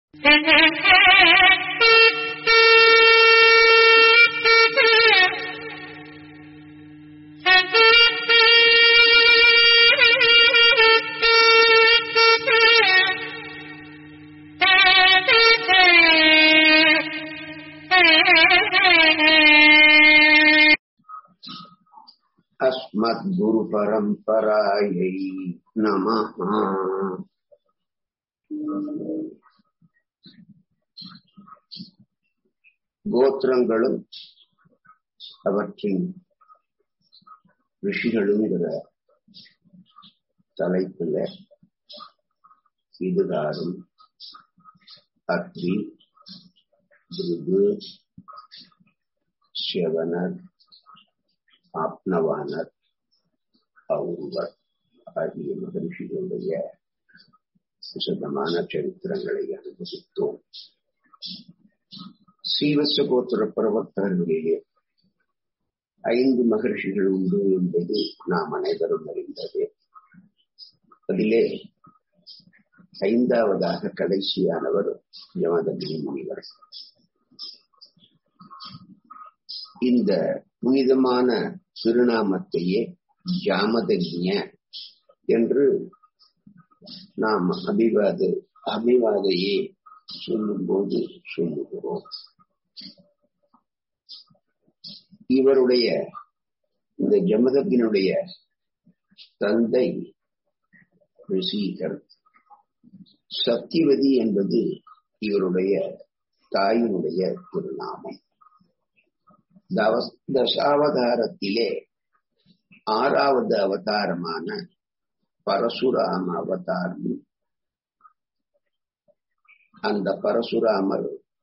अस्मद्गुरुपरम्परायै नमः கோத்திரங்களும் அவற்றின் ரிஷிகளுங்கிற தலைப்புல இதுகாரும் அத்ரி பிருகு சிவனர் ஆப்னவானர் அவுர்வர் ஆகிய மகரிஷிகளுடைய விசதமான சரித்திரங்களை அனுபவித்தோம் சீவச கோத்திர பிரவர்த்தகர்களிலே ஐந்து மகர்ஷிகள் உண்டு என்பது நாம் அனைவரும் அறிந்தது அதிலே ஐந்தாவதாக கடைசியானவர் யமதகிரி முனிவர் இந்த புனிதமான திருநாமத்தையே ஜாமதஜ்ய என்று நாம் அபிவாத அபிவாதையே சொல்லும் போது சொல்லுகிறோம் இவருடைய இந்த ஜமதத்தினுடைய தந்தை ரிஷீகர் சத்தியவதி என்பது இவருடைய தாயினுடைய திருநாமம் தசாவதாரத்திலே ஆறாவது அவதாரமான பரசுராம அவதாரம் அந்த பரசுராமர்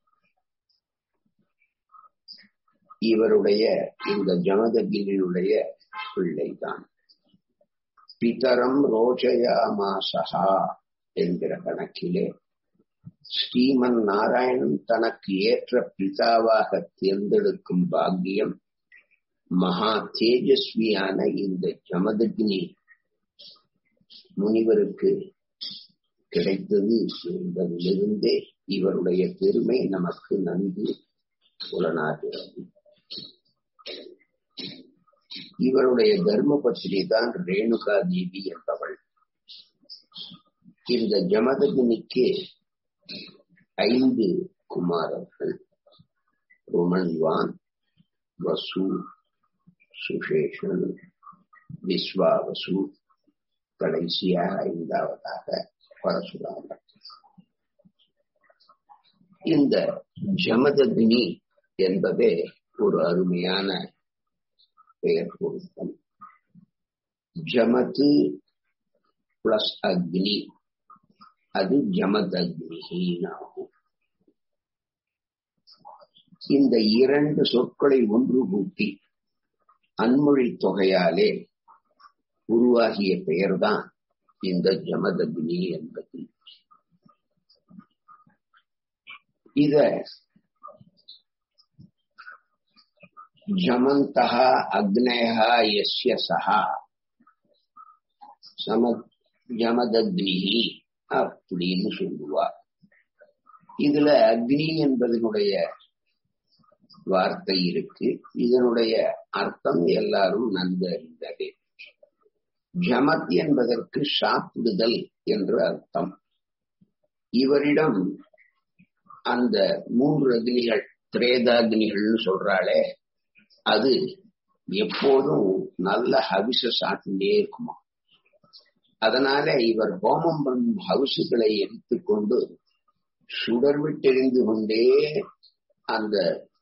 இவருடைய இந்த ஜமதகிரியுடைய பிள்ளைதான் பிதரம் ரோஜயாமாசகா என்கிற கணக்கிலே ஸ்ரீமன் நாராயணன் தனக்கு ஏற்ற பிதாவாக தேர்ந்தெடுக்கும் பாக்கியம் மகா தேஜஸ்வியான இந்த ஜமதக்னி முனிவருக்கு கிடைத்தது என்பதிலிருந்தே இவருடைய பெருமை நமக்கு நன்கு புலனாகிறது இவருடைய தர்ம பத்திரி தான் ரேணுகா தேவி என்பவள் இந்த ஜமதகினிக்கு ஐந்து குமாரர்கள் ருமன்வான் வசு சுஷேஷன் விஸ்வாவசு கடைசியாக ஐந்தாவதாக பரசுராமர் இந்த ஜமதக்னி என்பதே ஒரு அருமையான பெயர் பொருத்தம் ஜமது பிளஸ் அக்னி அது ஜமதக்னிகினாகும் இந்த இரண்டு சொற்களை ஒன்று கூட்டி அன்மொழி தொகையாலே உருவாகிய பெயர்தான் இந்த ஜமதக்னி என்பது இத ஜமந்தகா அக்னயா எஸ்ய சஹா சம ஜமதக்னி அப்படின்னு சொல்லுவார் இதுல அக்னி என்பதனுடைய வார்த்தை இருக்கு இதனுடைய அர்த்தம் எல்லாரும் நன்கு அறிந்தது ஜமத் என்பதற்கு சாப்பிடுதல் என்று அர்த்தம் இவரிடம் அந்த மூன்று அக்னிகள் திரேதாக்னிகள்னு சொல்றாளே அது எப்போதும் நல்ல ஹவிச சாப்பிட்டே இருக்குமா அதனால இவர் ஹோமம் பண்ணும் ஹவுசுகளை எடுத்துக்கொண்டு சுடர் விட்டெறிந்து கொண்டே அந்த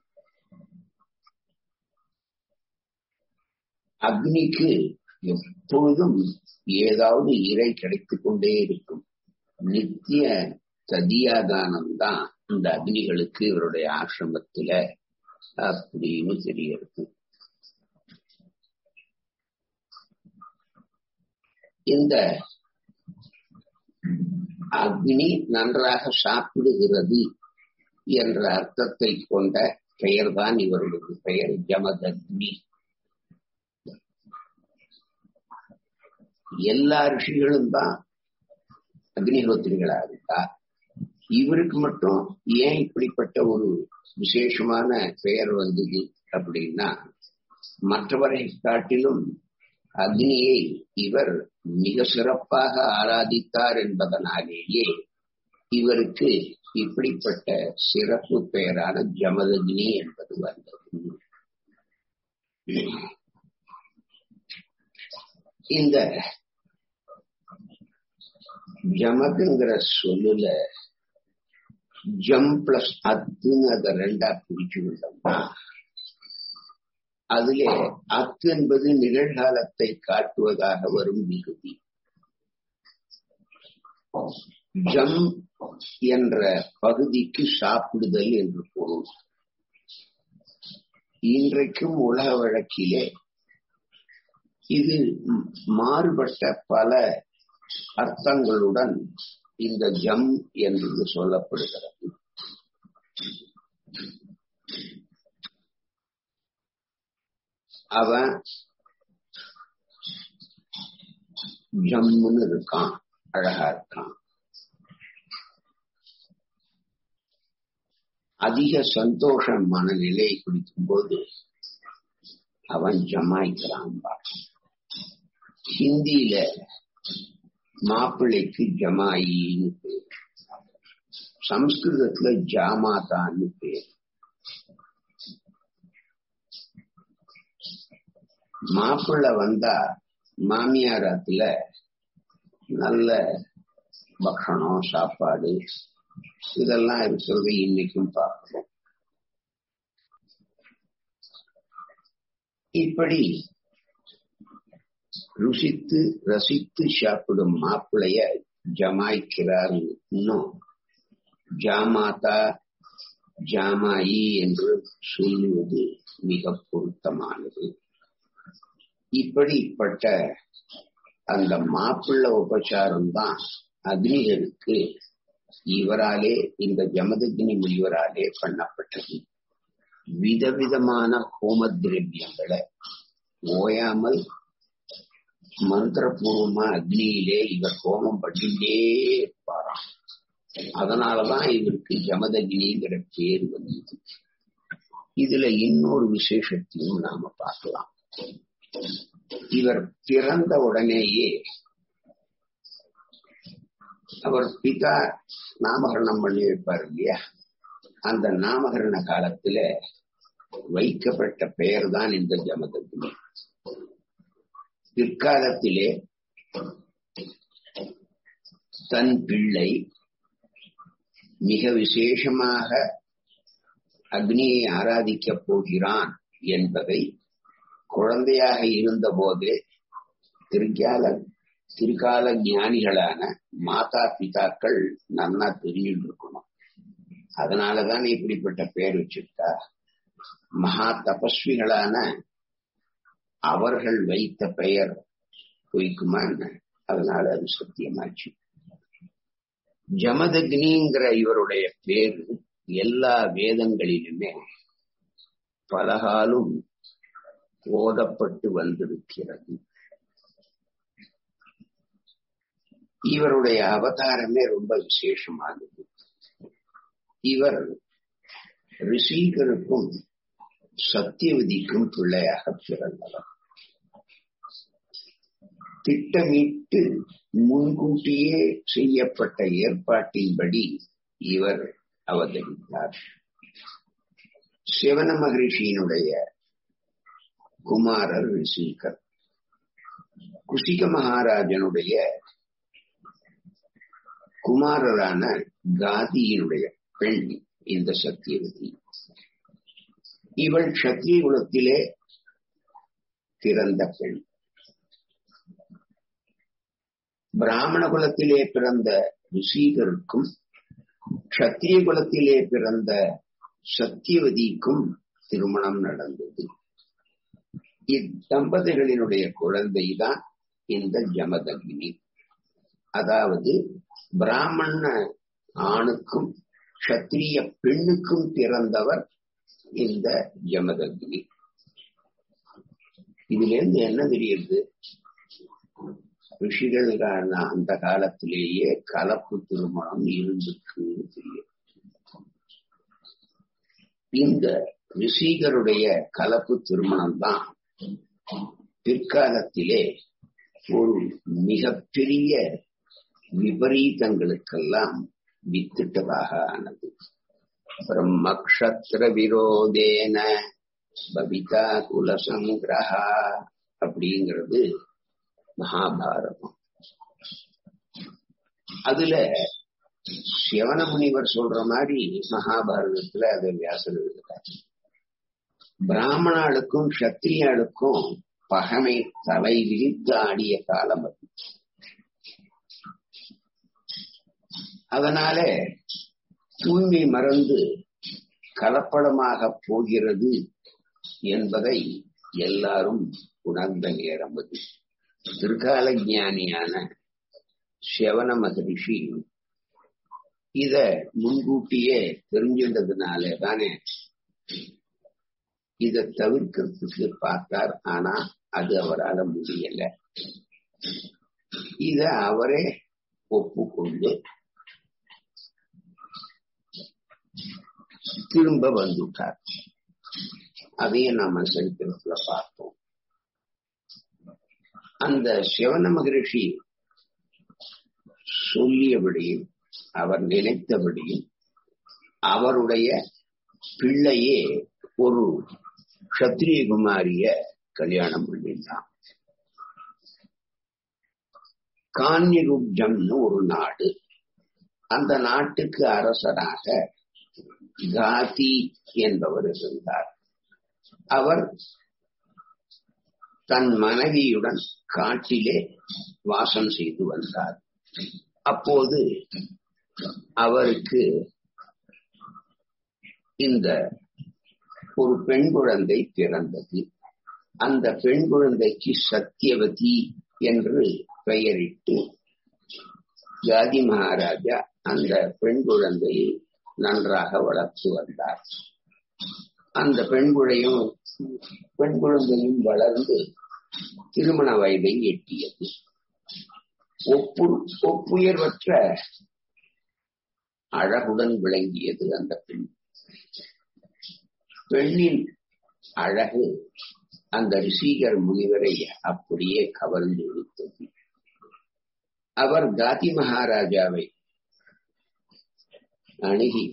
அக்னிக்கு எப்பொழுதும் ஏதாவது இறை கிடைத்துக் கொண்டே இருக்கும் நித்திய சதியாதானம் தான் இந்த அக்னிகளுக்கு இவருடைய ஆசிரமத்துல அப்படின்னு தெரிகிறது இந்த அக்னி நன்றாக சாப்பிடுகிறது என்ற அர்த்தத்தை கொண்ட பெயர்தான் இவருடைய பெயர் ஜமதக்னி எல்லா ரிஷிகளும் தான் அக்னிஹோத்திரிகளா இருக்கா இவருக்கு மட்டும் ஏன் இப்படிப்பட்ட ஒரு விசேஷமான பெயர் வந்தது அப்படின்னா மற்றவரை காட்டிலும் அக்னியை இவர் மிக சிறப்பாக ஆராதித்தார் என்பதனாலேயே இவருக்கு இப்படிப்பட்ட சிறப்பு பெயரான ஜமதக்னி என்பது வந்தது இந்த ஜமதுங்கிற சொல்லுல ஜம் பிளஸ் அத்துன்னு அதை ரெண்டா பிரிச்சு விட்டோம்னா அதிலே அத்து என்பது நிகழ்காலத்தை காட்டுவதாக வரும் விகுதி ஜம் என்ற பகுதிக்கு சாப்பிடுதல் என்று பொருள் இன்றைக்கும் உலக வழக்கிலே இது மாறுபட்ட பல அர்த்தங்களுடன் இந்த ஜம் என்று சொல்லப்படுகிறது அவன் ஜம்முன்னு இருக்கான் அழகா இருக்கான் அதிக சந்தோஷ மனநிலை குடிக்கும் போது அவன் ஜமாய்க்கிறான் ஹிந்தியில மாப்பிள்ளைக்கு ஜமாயின்னு பேர் சம்ஸ்கிருதத்துல ஜாமாதான்னு பேர் மாப்பிள்ளை வந்தா மாமியாரத்துல நல்ல பக்ஷணம் சாப்பாடு இதெல்லாம் இருக்கிறது இன்னைக்கும் பார்க்கிறோம் இப்படி ருசித்து ரசித்து சாப்பிடும் மாப்பிளைய ஜமாய்க்கிறார் இன்னும் ஜாமாதா ஜாமாயி என்று சொல்லுவது மிக பொருத்தமானது இப்படிப்பட்ட அந்த மாப்பிள்ள உபச்சாரம் தான் அக்னிகளுக்கு இவராலே இந்த ஜமதக்னி முனிவராலே பண்ணப்பட்டது விதவிதமான ஹோம திரவியங்களை ஓயாமல் மந்திரபூர்வமா அக்னியிலே இவர் ஹோமம் பண்ணிட்டே இருப்பாராம் அதனாலதான் இவருக்கு ஜமதக்னிங்கிற பேர் வந்தது இதுல இன்னொரு விசேஷத்தையும் நாம பார்க்கலாம் இவர் பிறந்த உடனேயே அவர் பிதா நாமகரணம் பண்ணி வைப்பார் இல்லையா அந்த நாமகரண காலத்துல வைக்கப்பட்ட பெயர் தான் இந்த ஜமதக்னி பிற்காலத்திலே தன் பிள்ளை மிக விசேஷமாக அக்னியை ஆராதிக்கப் போகிறான் என்பதை குழந்தையாக இருந்த போதே திருக்கால திருக்கால ஞானிகளான மாதா பிதாக்கள் நன்னா தெரிஞ்சுட்டு இருக்கணும் அதனாலதான் இப்படிப்பட்ட பெயர் வச்சிருக்கா மகா தபஸ்விகளான அவர்கள் வைத்த பெயர் பொய்க்குமா என்ன அதனால அது சத்தியமாச்சு ஜமதக்னிங்கிற இவருடைய பேர் எல்லா வேதங்களிலுமே பலகாலும் ஓதப்பட்டு வந்திருக்கிறது இவருடைய அவதாரமே ரொம்ப விசேஷமானது இவர் ரிஷிகருக்கும் சத்தியவதிக்கும் பிள்ளையாக பிறந்தவர் திட்டமிட்டு முன்கூட்டியே செய்யப்பட்ட ஏற்பாட்டின்படி இவர் அவதரித்தார் சிவன மகரிஷியினுடைய குமாரர் ரிஷிகர் குசிக மகாராஜனுடைய குமாரரான காதியினுடைய பெண் இந்த சத்தியவதி இவள் சத்திரிய குலத்திலே பிறந்த பெண் பிராமண குலத்திலே பிறந்த ரிஷிகருக்கும் சத்திரிய குலத்திலே பிறந்த சத்தியவதிக்கும் திருமணம் நடந்தது இத்தம்பதிகளினுடைய குழந்தைதான் இந்த ஜமதக்னி அதாவது பிராமண ஆணுக்கும் கத்திரிய பெண்ணுக்கும் பிறந்தவர் இந்த ஜமதக்னி இதுல இருந்து என்ன தெரியுது ரிஷிகள் அந்த காலத்திலேயே கலப்பு திருமணம் இருந்துக்கு தெரியும் இந்த ரிஷிகருடைய கலப்பு திருமணம் தான் பிற்காலத்திலே ஒரு மிகப்பெரிய விபரீதங்களுக்கெல்லாம் வித்திட்டதாக ஆனது பிரம்மக்ஷத்திர விரோதேன பவிதா குலசங்கிரகா அப்படிங்கிறது மகாபாரதம் அதுல சிவன முனிவர் சொல்ற மாதிரி மகாபாரதத்துல அதை வியாசர் எழுதுறார் பிராமணாளுக்கும் சத்திரியாளுக்கும் பகமை தலை விரித்து ஆடிய காலம் அது அதனால தூய்மை மறந்து கலப்படமாக போகிறது என்பதை எல்லாரும் உணர்ந்த நேரம் அது திருக்கால ஞானியான சிவன மகரிஷி இத முன்கூட்டியே தெரிஞ்சின்றதுனால தானே இத தவிர்க்கிறதுக்கு பார்த்தார் ஆனா அது அவரால் முடியல இத அவரே ஒப்புக்கொண்டு திரும்ப வந்துட்டார் அதையும் நாம சரித்திரத்துல பார்த்தோம் அந்த சிவன மகரிஷி சொல்லியபடியும் அவர் நினைத்தபடியும் அவருடைய பிள்ளையே ஒரு கத்திரிய குமாரிய கல்யாணம் பண்ணிட்டான் கான்யருப்ஜம்னு ஒரு நாடு அந்த நாட்டுக்கு அரசராக காதி என்பவர் இருந்தார் அவர் தன் மனைவியுடன் காட்டிலே வாசம் செய்து வந்தார் அப்போது அவருக்கு இந்த ஒரு பெண் குழந்தை பிறந்தது அந்த பெண் குழந்தைக்கு சத்தியவதி என்று பெயரிட்டு ஜாதி மகாராஜா அந்த பெண் குழந்தையை நன்றாக வளர்த்து வந்தார் அந்த பெண் குழையும் பெண் குழந்தையும் வளர்ந்து திருமண வயதை எட்டியது ஒப்பு ஒப்புயர்வற்ற அழகுடன் விளங்கியது அந்த பெண் பெண்ணின் அழகு அந்த ரிஷிகர் முனிவரை அப்படியே கவர்ந்து இழுத்தது அவர் காதி மகாராஜாவை அணுகி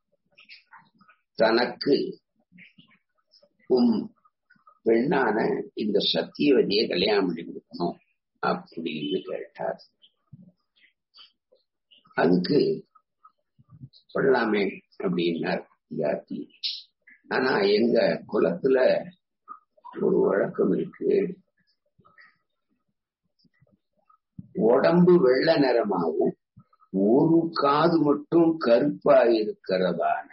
தனக்கு உம் பெண்ணான இந்த சத்தியவதியை கல்யாணம் பண்ணி கொடுக்கணும் அப்படின்னு கேட்டார் அதுக்கு கொள்ளாமே அப்படின்னார் ஜாதி ஆனா எங்க குலத்துல ஒரு வழக்கம் இருக்கு உடம்பு வெள்ள நிறமாவும் ஒரு காது மட்டும் கருப்பா இருக்கிறதான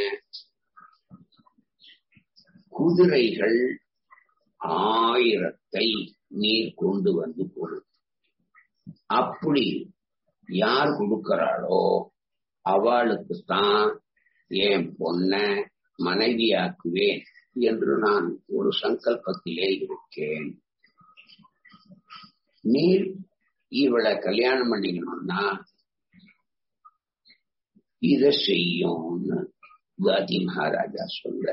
குதிரைகள் ஆயிரத்தை நீர் கொண்டு வந்து கொடு அப்படி யார் கொடுக்கிறாளோ அவளுக்குத்தான் என் பொண்ண மனைவியாக்குவேன் என்று நான் ஒரு சங்கல்பத்திலே இருக்கேன் நீர் இவளை கல்யாணம் பண்ணிக்கணும்னா இத செய்யும்னு காதி மகாராஜா சொல்ற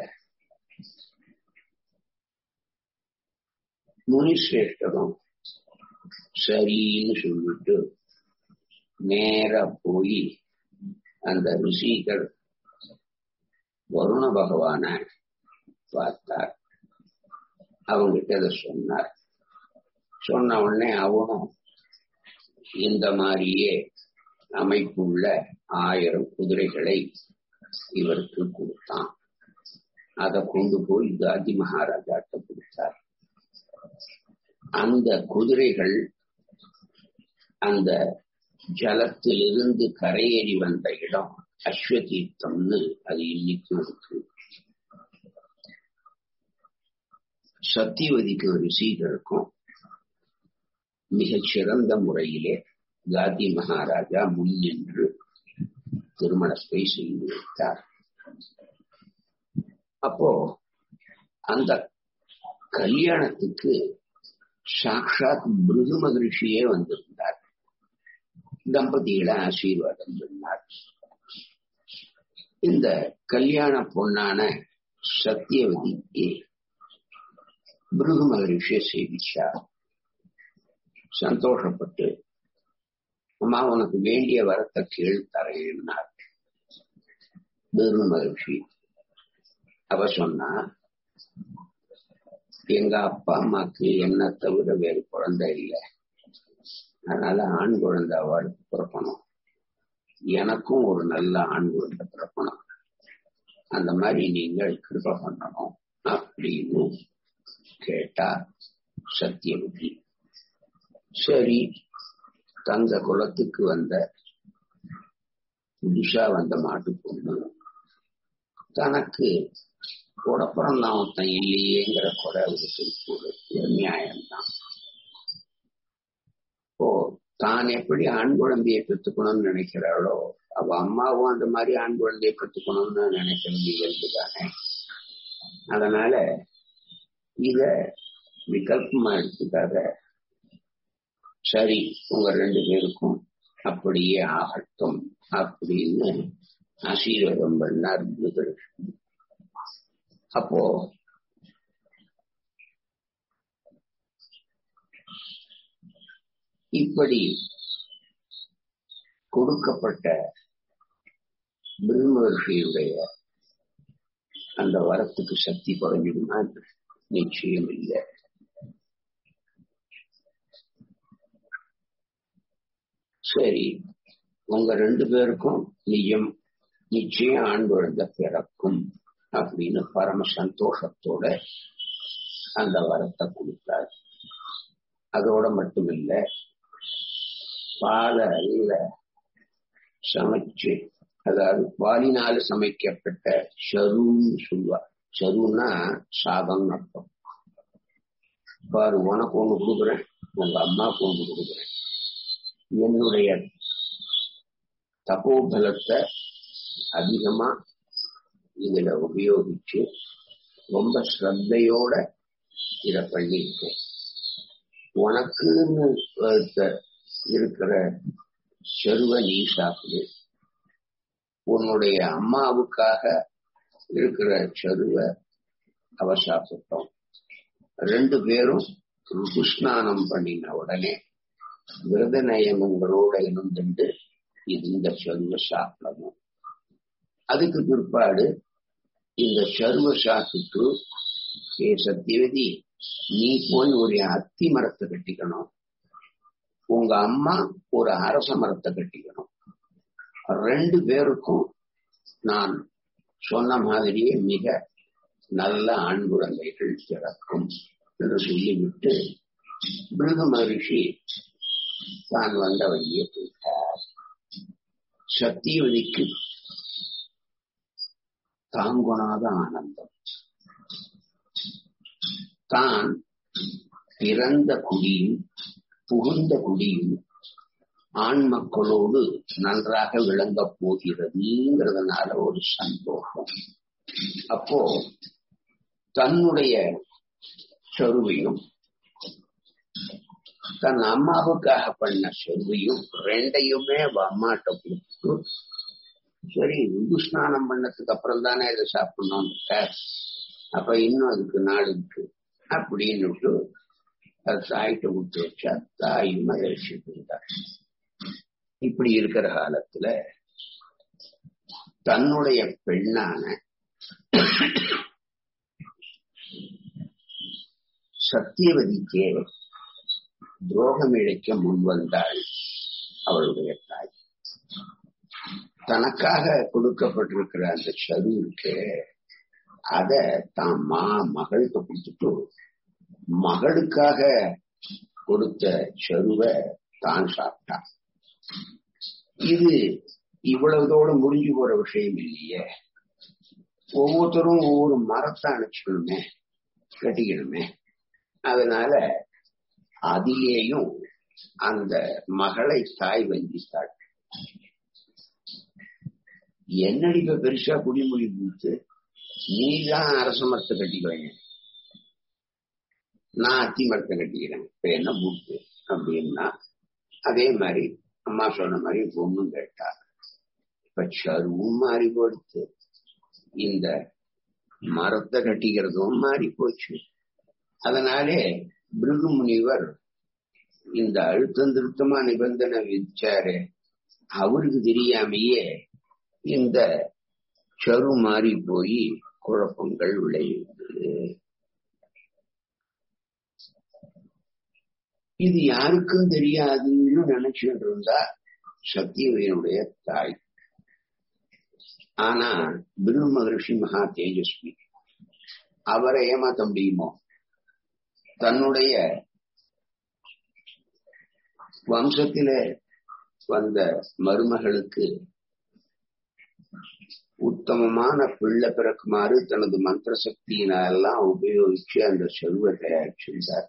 முனிசிரேஷ்டரும் சரின்னு சொல்லிட்டு நேரா போய் அந்த ரிஷிகள் வருண பகவான பார்த்தார் அவங்கிட்ட அதை சொன்னார் சொன்ன உடனே அவனும் இந்த மாதிரியே அமைப்புள்ள ஆயிரம் குதிரைகளை இவருக்கு கொடுத்தான் அதை கொண்டு போய் காதி மகாராஜாட்ட கொடுத்தார் அந்த குதிரைகள் அந்த ஜலத்திலிருந்து கரையேறி வந்த இடம் அஸ்வதீர்த்தம்னு அது இன்னைக்கும் இருக்கு சத்தியவதிக்கு ரிஷிகளுக்கும் மிகச் சிறந்த முறையிலே காதி மகாராஜா முன்னின்று திருமணத்தை செய்து வைத்தார் அப்போ அந்த கல்யாணத்துக்கு சாட்சாத் பிருகு மகிழ்ச்சியே வந்திருந்தார் தம்பதிகளை ஆசீர்வாதம் பண்ணார் இந்த கல்யாண பொண்ணான சத்தியவதிக்கு பிருகு மகரிஷியை சேவிச்சார் சந்தோஷப்பட்டு அம்மா உனக்கு வேண்டிய வரத்தை கேள் தரேன்னார் பிருகு மகரிஷி அவ சொன்னா எங்க அப்பா அம்மாக்கு என்ன தவிர வேறு குழந்தை இல்லை அதனால ஆண் குழந்தை அவளுக்கு பிறக்கணும் எனக்கும் ஒரு நல்ல ஆண் குழந்தை பிறக்கணும் அந்த மாதிரி நீங்கள் கிருப பண்ணணும் அப்படின்னு கேட்டா சத்தியவதி சரி தங்க குலத்துக்கு வந்த புதுசா வந்த மாட்டு பொண்ணு தனக்கு கூட பிறந்தான் ஒருத்தன் இல்லையேங்கிற குறை அவருக்கு ஒரு நியாயம்தான் இப்போ தான் எப்படி ஆண் குழந்தையை பெற்றுக்கணும்னு நினைக்கிறாளோ அவ அம்மாவும் அந்த மாதிரி ஆண் குழந்தையை பெற்றுக்கணும்னு நினைக்கிறது இயல்புதானே அதனால இத விகல்பமா எடுத்துக்காத சரி உங்க ரெண்டு பேருக்கும் அப்படியே ஆகட்டும் அப்படின்னு ஆசீர்வாதம் பண்ணார் அப்போ இப்படி கொடுக்கப்பட்ட பிரம்மர்ஷியுடைய அந்த வரத்துக்கு சக்தி குறைஞ்சிடுமா நிச்சயம் இல்லை சரி உங்க ரெண்டு பேருக்கும் நிஜம் நிச்சயம் ஆண் குழந்தை பிறக்கும் அப்படின்னு பரம சந்தோஷத்தோட அந்த வரத்தை கொடுத்தார் அதோட மட்டுமில்ல பால அல்ல சமைச்சு அதாவது பாலினால சமைக்கப்பட்ட சருன்னு சொல்லுவார் சருன்னா சாதம் அர்த்தம் பாரு உனக்கு ஒண்ணு கொடுக்குறேன் உங்க அம்மாவுக்கு ஒண்ணு கொடுக்குறேன் என்னுடைய தபோபலத்தை அதிகமா இதுல உபயோகிச்சு ரொம்ப ஸ்ரத்தையோட இத பண்ணியிருக்கேன் உனக்குன்னு இருக்கிற செருவ நீ சாப்பிடு உன்னுடைய அம்மாவுக்காக இருக்கிற செருவ அவ சாப்பிட்டோம் ரெண்டு பேரும் ருகுஸ்நானம் பண்ணின உடனே விரத நயமங்களோட இணைந்துட்டு இது இந்த செருவ சாப்பிடணும் அதுக்கு பிற்பாடு இந்த சருவ சாப்பிட்டு ஏ சத்தியவதி நீ போய் ஒரு அத்தி மரத்தை கட்டிக்கணும் உங்க அம்மா ஒரு அரச மரத்தை கட்டிக்கணும் ரெண்டு பேருக்கும் நான் சொன்ன மாதிரியே மிக நல்ல ஆண் குழந்தைகள் பிறக்கும் என்று சொல்லிவிட்டு மிருக மகிழ்ச்சி தான் வந்த வழியே போயிட்டார் சத்தியவதிக்கு தாங்குணாத ஆனந்தம் தான் பிறந்த குடியும் புகுந்த குடியும் ஆண் மக்களோடு நன்றாக விளங்க போகிறதுங்கிறதுனால ஒரு சந்தோஷம் அப்போ தன்னுடைய சொருவையும் தன் அம்மாவுக்காக பண்ண சொருவையும் ரெண்டையுமே அம்மாட்ட கொடுத்து சரி இந்து ஸ்நானம் பண்ணதுக்கு அப்புறம் தானே இதை சாப்பிடணும் அப்ப இன்னும் அதுக்கு நாள் இருக்கு அப்படின்னு அது தாய்கிட்ட விட்டு வச்சா தாயும் அதை ரசிட்டு இருந்தார் இப்படி இருக்கிற காலத்துல தன்னுடைய பெண்ணான சத்தியவதிக்கே துரோகம் இழைக்க முன் வந்தாள் அவளுடைய தாய் தனக்காக கொடுக்கப்பட்டிருக்கிற அந்த சரு இருக்கு அத தான் மா மகளுக்கு கொடுத்துட்டு மகளுக்காக கொடுத்த சருவை தான் சாப்பிட்டான் இது இவ்வளவுதோட முடிஞ்சு போற விஷயம் இல்லையே ஒவ்வொருத்தரும் ஒவ்வொரு மரத்தை அணைச்சிக்கணுமே கட்டிக்கணுமே அதனால அதிலேயும் அந்த மகளை தாய் வஞ்சித்தாள் என்னடி இப்ப பெருசா குடிமொழி கொடுத்து நீதான் அரச மரத்தை கட்டிக்குவீங்க நான் அத்தி மரத்தை கட்டிக்கிறேன் இப்ப என்ன பூட்டு அப்படின்னா அதே மாதிரி அம்மா சொன்ன மாதிரி பொண்ணும் கேட்டா இப்ப சருவும் மாறி போடுத்து இந்த மரத்தை கட்டிக்கிறதும் மாறி போச்சு அதனாலே பிருகு முனிவர் இந்த அழுத்தம் திருத்தமா நிபந்தனை விதிச்சாரு அவருக்கு தெரியாமையே இந்த சரு மாறி போய் குழப்பங்கள் விளையுது இது யாருக்கும் தெரியாதுன்னு நினைச்சுட்டு இருந்தா சத்தியவையனுடைய தாய் ஆனா பிரு மகர்ஷி மகா தேஜஸ்வி அவரை ஏமாத்த முடியுமோ தன்னுடைய வம்சத்தில வந்த மருமகளுக்கு உத்தமமான பிள்ளை பிறக்குமாறு தனது மந்திர சக்தியினெல்லாம் உபயோகிச்சு அந்த செல்வ தயாரிச்சிருந்தார்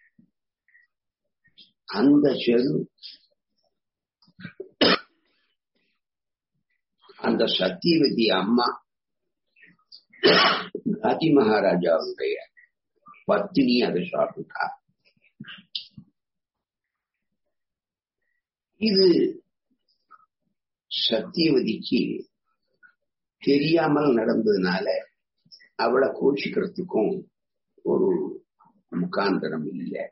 அந்த செரு அந்த சத்தியவதி அம்மா ராஜி மகாராஜாவுடைய பத்தினி அதை சாப்பிட்டா இது சத்தியவதிக்கு தெரியாமல் நடந்ததுனால அவளை கோஷிக்கிறதுக்கும் ஒரு முகாந்தரம் இல்லை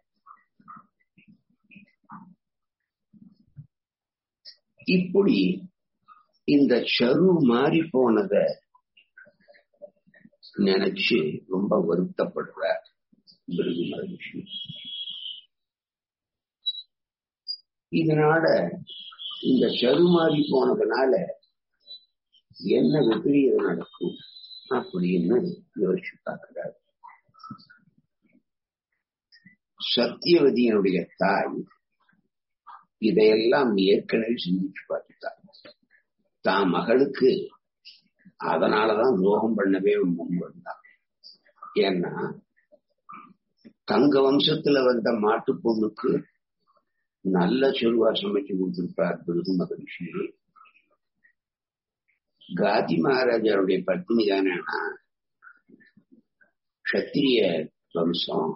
இப்படி இந்த சரு மாறி போனத நினைச்சு ரொம்ப வருத்தப்படுற பிருகு மகிழ்ச்சி இதனால இந்த சரு மாறி போனதுனால என்ன விபரீதம் நடக்கும் அப்படின்னு யோசிச்சு பார்க்கிறார் சத்தியவதியினுடைய தாய் இதையெல்லாம் ஏற்கனவே சிந்திச்சு பார்த்துட்டார் தான் மகளுக்கு அதனாலதான் துரோகம் பண்ணவே முன் வந்தான் ஏன்னா தங்க வம்சத்துல வந்த மாட்டு பொண்ணுக்கு நல்ல செல்வா சமைச்சு கொடுத்திருப்பார் பிருகு மகிழ்ச்சி காதி மகாராஜாவுடைய பத்னி தானேனா கத்திரிய வம்சம்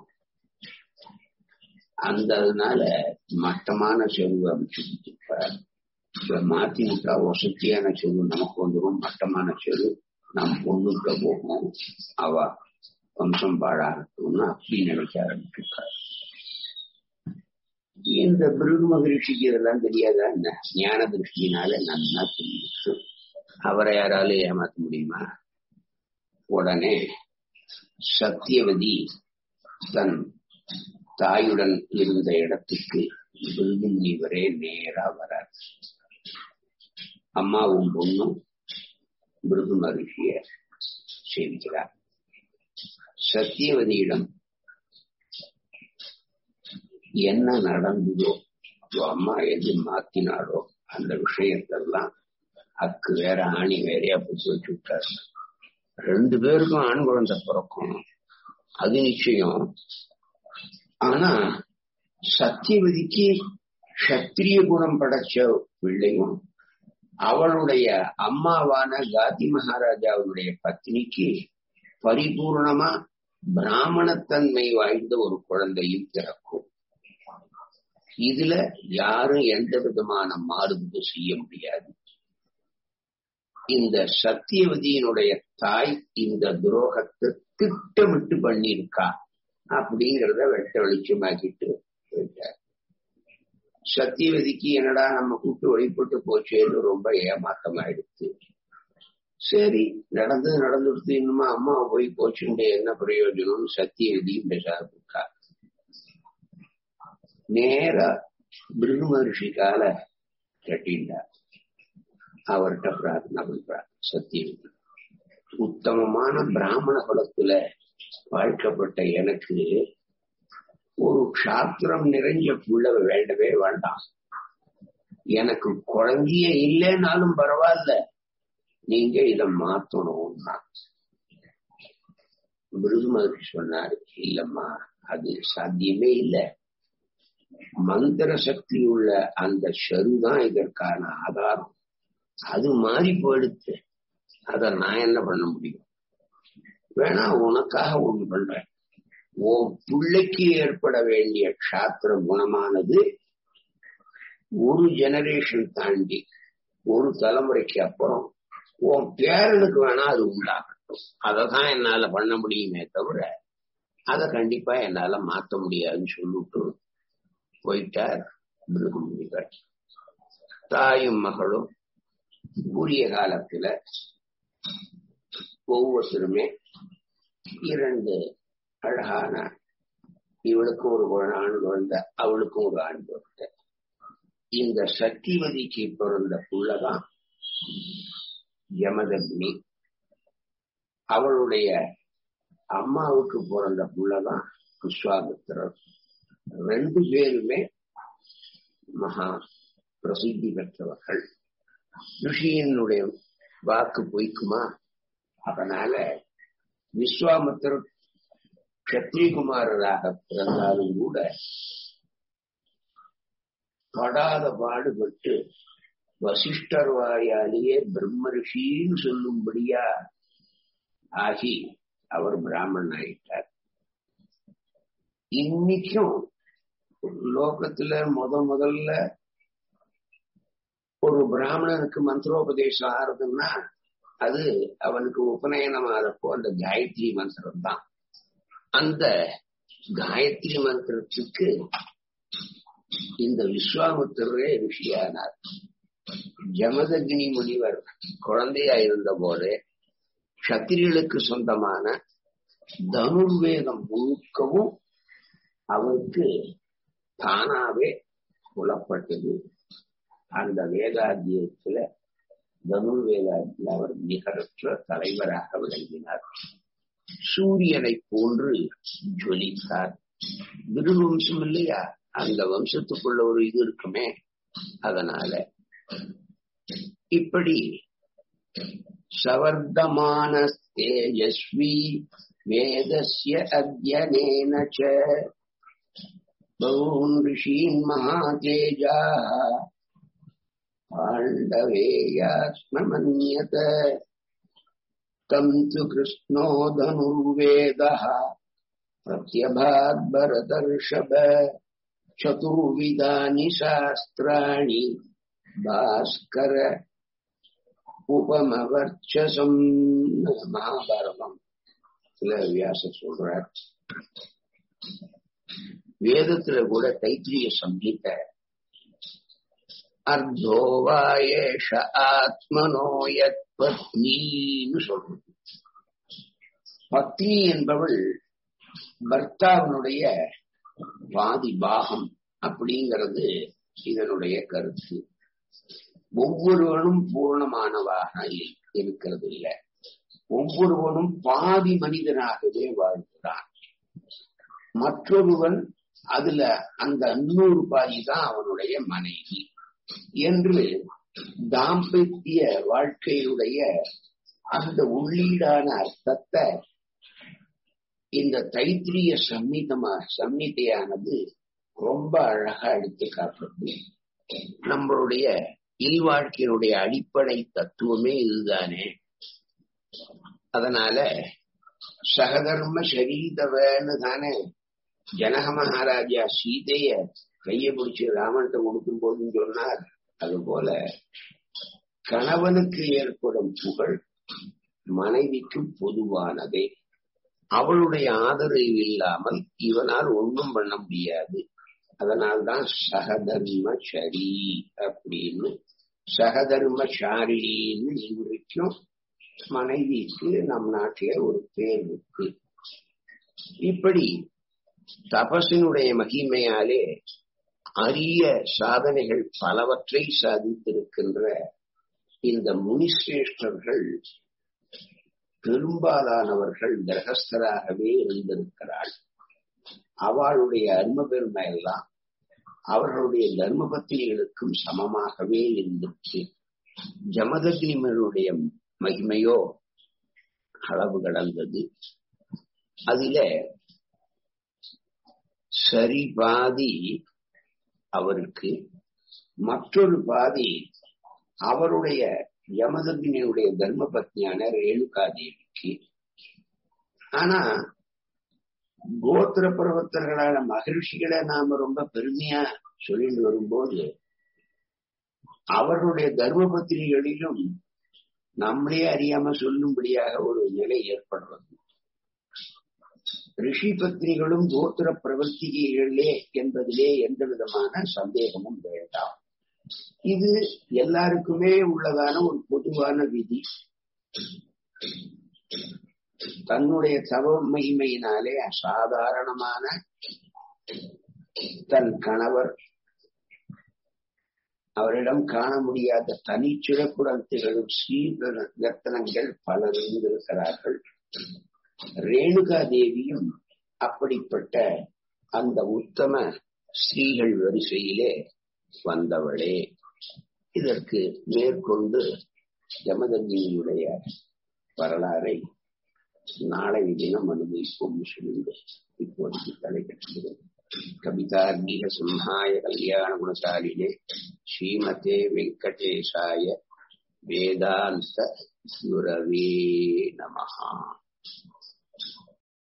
அந்த அதனால மட்டமான செல்வு அமைச்சு கொடுத்திருப்பார் இப்ப மாத்தி விட்டா வசதியான செல்வு நமக்கு வந்துடும் மட்டமான செல்வு நம் பொண்ணுக்க போகும் அவ வம்சம் பாழாகட்டும்னு அப்படி நினைக்க ஆரம்பிச்சிருக்காரு இந்த பிருகு மகிழ்ச்சிக்கு இதெல்லாம் தெரியாதா என்ன ஞான திருஷ்டினால நன்னா தெரிஞ்சிச்சு அவரை யாராலும் ஏமாத்த முடியுமா உடனே சத்தியவதி தன் தாயுடன் இருந்த இடத்துக்கு பிருகு முனிவரே நேரா வரார் அம்மாவும் பொண்ணும் பிருகு மகிழ்ச்சிய சேவிக்கிறார் சத்தியவதியிடம் என்ன நடந்ததோ அம்மா எது மாத்தினாலோ அந்த விஷயத்தெல்லாம் அக்கு வேற ஆணி வேறையா புடிச்சு வச்சு விட்டாரு ரெண்டு பேருக்கும் ஆண் குழந்தை பிறக்கும் அது நிச்சயம் ஆனா சத்தியவதிக்கு சத்திரிய குணம் படைச்ச பிள்ளையும் அவளுடைய அம்மாவான காதி மகாராஜாவுடைய பத்னிக்கு பரிபூர்ணமா பிராமணத்தன்மை வாய்ந்த ஒரு குழந்தையும் பிறக்கும் இதுல யாரும் எந்த விதமான மாறுபடு செய்ய முடியாது இந்த சத்தியவதியினுடைய தாய் இந்த துரோகத்தை திட்டமிட்டு பண்ணியிருக்கா அப்படிங்கிறத வெட்ட வெளிச்சமாக்கிட்டு போயிட்டார் சத்தியவதிக்கு என்னடா நம்ம கூட்டு வழிபட்டு போச்சேன்னு ரொம்ப ஏமாத்தம் ஆயிடுச்சு சரி நடந்தது நடந்துடுத்து இன்னுமா அம்மா போய் போச்சுட்டு என்ன பிரயோஜனம் சத்தியவதியும் பேசாது இருக்கா நேரா பிருகு மகர்ஷி கால கட்டிண்டார் அவர்கிட்ட பிரார்த்தனை பண்றார் சத்தியவதி உத்தமமான பிராமண குலத்துல வாழ்க்கப்பட்ட எனக்கு ஒரு சாத்திரம் நிறைஞ்ச புள்ள வேண்டவே வேண்டாம் எனக்கு குழந்தைய இல்லைனாலும் பரவாயில்ல நீங்க இத மாத்தணும்னா பிருகு மகர்ஷி சொன்னாரு இல்லம்மா அது சாத்தியமே இல்லை மந்திர சக்தி உள்ள அந்த ஷருதான் இதற்கான ஆதாரம் அது மாறி போயிடுத்து அத நான் என்ன பண்ண முடியும் வேணா உனக்காக ஒண்ணு பண்றேன் உன் பிள்ளைக்கு ஏற்பட வேண்டிய க்ஷாத்திர குணமானது ஒரு ஜெனரேஷன் தாண்டி ஒரு தலைமுறைக்கு அப்புறம் உன் பேரனுக்கு வேணா அது உண்டாகட்டும் அதை தான் என்னால பண்ண முடியுமே தவிர அதை கண்டிப்பா என்னால மாத்த முடியாதுன்னு சொல்லிட்டு போயிட்டார் பிருகுமுனிகள் தாயும் மகளும் உரிய காலத்துல ஒவ்வொருத்தருமே இரண்டு அழகான இவளுக்கும் ஒரு ஆண் குழந்தை அவளுக்கும் ஒரு ஆண் குழந்தை இந்த சத்தியவதிக்கு பிறந்த புள்ளதான் யமதக்னி அவளுடைய அம்மாவுக்கு பிறந்த புள்ளதான் விஸ்வாமித்திரர் ரெண்டு பேருமே மகா பிரசித்தி பெற்றவர்கள் ரிஷியினுடைய வாக்கு பொய்க்குமா அதனால விஸ்வாமித்திரர் கத்திரிகுமாரராக பிறந்தாலும் கூட படாத பாடுபட்டு வசிஷ்டர் வாயாலேயே பிரம்ம ரிஷின்னு சொல்லும்படியா ஆகி அவர் பிராமணன் ஆயிட்டார் இன்னைக்கும் லோகத்துல முத முதல்ல ஒரு பிராமணனுக்கு மந்திரோபதேசம் ஆறுதுன்னா அது அவனுக்கு உபநயனம் ஆறப்போ அந்த காயத்ரி மந்திரம் தான் அந்த காயத்ரி மந்திரத்துக்கு இந்த விஸ்வாமுத்திரரே ரிஷியானார் ஜமதகினி முனிவர் குழந்தையா இருந்த போது கத்திரிகளுக்கு சொந்தமான தனுர்வேதம் முழுக்கவும் அவருக்கு தானாவே புலப்பட்டது அந்த வேதாத்தியத்துல தனுர்வேதாத்தில் அவர் நிகரற்ற தலைவராக விளங்கினார் சூரியனை போன்று ஜொலித்தார் திருவம்சம் இல்லையா அந்த வம்சத்துக்குள்ள ஒரு இது இருக்குமே அதனால இப்படி சவர்தமான தேஜஸ்வி வேதஸ்ய அத்தியனேன ச பகூன் ரிஷீன் மகாதேஜா पाण्डवेयास्ममन्यत तम् तु कृष्णो धनुर्वेदः प्रत्यभाद्भरतर्षभ चतुर्विधानि शास्त्राणि भास्कर உபமவர்ச்சசம் மகாபாரதம் சில வியாச சொல்றார் வேதத்துல கூட தைத்திரிய சம்ஹித அர்த்தோ வாயேஷ ஆத்மனோ யத் பத்னின்னு சொல்றது பத்னி என்பவள் பர்த்தாவினுடைய பாதி பாகம் அப்படிங்கிறது இதனுடைய கருத்து ஒவ்வொருவனும் பூர்ணமானவாக இருக்கிறது இல்லை ஒவ்வொருவனும் பாதி மனிதனாகவே வாழ்கிறான் மற்றொருவன் அதுல அந்த அன்னூறு பாதி தான் அவனுடைய மனைவி என்று தாம்பத்திய வாழ்க்கையுடைய அந்த உள்ளீடான அர்த்தத்தை இந்த தைத்திரிய சம்மிதமா சம்மிதையானது ரொம்ப அழகா எடுத்து காட்டுறது நம்மளுடைய இல்வாழ்க்கையினுடைய அடிப்படை தத்துவமே இதுதானே அதனால சகதர்ம சரீதவன்னு தானே ஜனக மகாராஜா சீதைய கைய பிடிச்சு ராமன்கிட்ட கொடுக்கும் போதுன்னு சொன்னார் அது போல கணவனுக்கு ஏற்படும் புகழ் மனைவிக்கு பொதுவானதே அவளுடைய ஆதரவு இல்லாமல் இவனால் ஒன்றும் பண்ண முடியாது அதனால்தான் சகதர்ம சரி அப்படின்னு சகதர்ம சாரின்னு இவருக்கும் மனைவிக்கு நம் நாட்டில ஒரு பேர் இருக்கு இப்படி தபசினுடைய மகிமையாலே அரிய சாதனைகள் பலவற்றை சாதித்திருக்கின்ற இந்த முனிசிரேஷ்டர்கள் பெரும்பாலானவர்கள் கிரகஸ்தராகவே இருந்திருக்கிறாள் அவளுடைய அரும பெருமை எல்லாம் அவர்களுடைய தர்ம பத்திரிகளுக்கும் சமமாகவே இருந்துச்சு ஜமதக்னிமனுடைய மகிமையோ அளவு கடந்தது அதில சரி பாதி அவருக்கு மற்றொரு பாதி அவருடைய யமதக்னியுடைய தர்ம பத்னியான ரேணுகா தேவிக்கு ஆனா கோத்திர பருவத்தர்களான மகிழ்ச்சிகளை நாம ரொம்ப பெருமையா சொல்லிட்டு வரும்போது அவர்களுடைய தர்மபத்திரிகளிலும் நம்மளே அறியாம சொல்லும்படியாக ஒரு நிலை ஏற்படுறது ரிஷி பத்னிகளும் கோத்திர பிரவர்த்திகளே என்பதிலே எந்த விதமான சந்தேகமும் வேண்டாம் இது எல்லாருக்குமே உள்ளதான ஒரு பொதுவான விதி தன்னுடைய தவ மகிமையினாலே அசாதாரணமான தன் கணவர் அவரிடம் காண முடியாத தனிச்சிறப்புடன் திகழும் ஸ்ரீரத்னங்கள் பலர் இருந்திருக்கிறார்கள் ரேணுகா தேவியும் அப்படிப்பட்ட அந்த உத்தம ஸ்ரீகள் வரிசையிலே வந்தவளே இதற்கு மேற்கொண்டு ஜமதங்கியுடைய வரலாறை நாளை தினம் அனுபவிப்போம் சொல்லுங்கள் இப்போதைக்கு தலைக்கட்டுகிறோம் கவிதார்கிக சிம்ஹாய கல்யாண குணசாலினே ஸ்ரீமதே வெங்கடேஷாய வேதாந்த குரவே நமஹா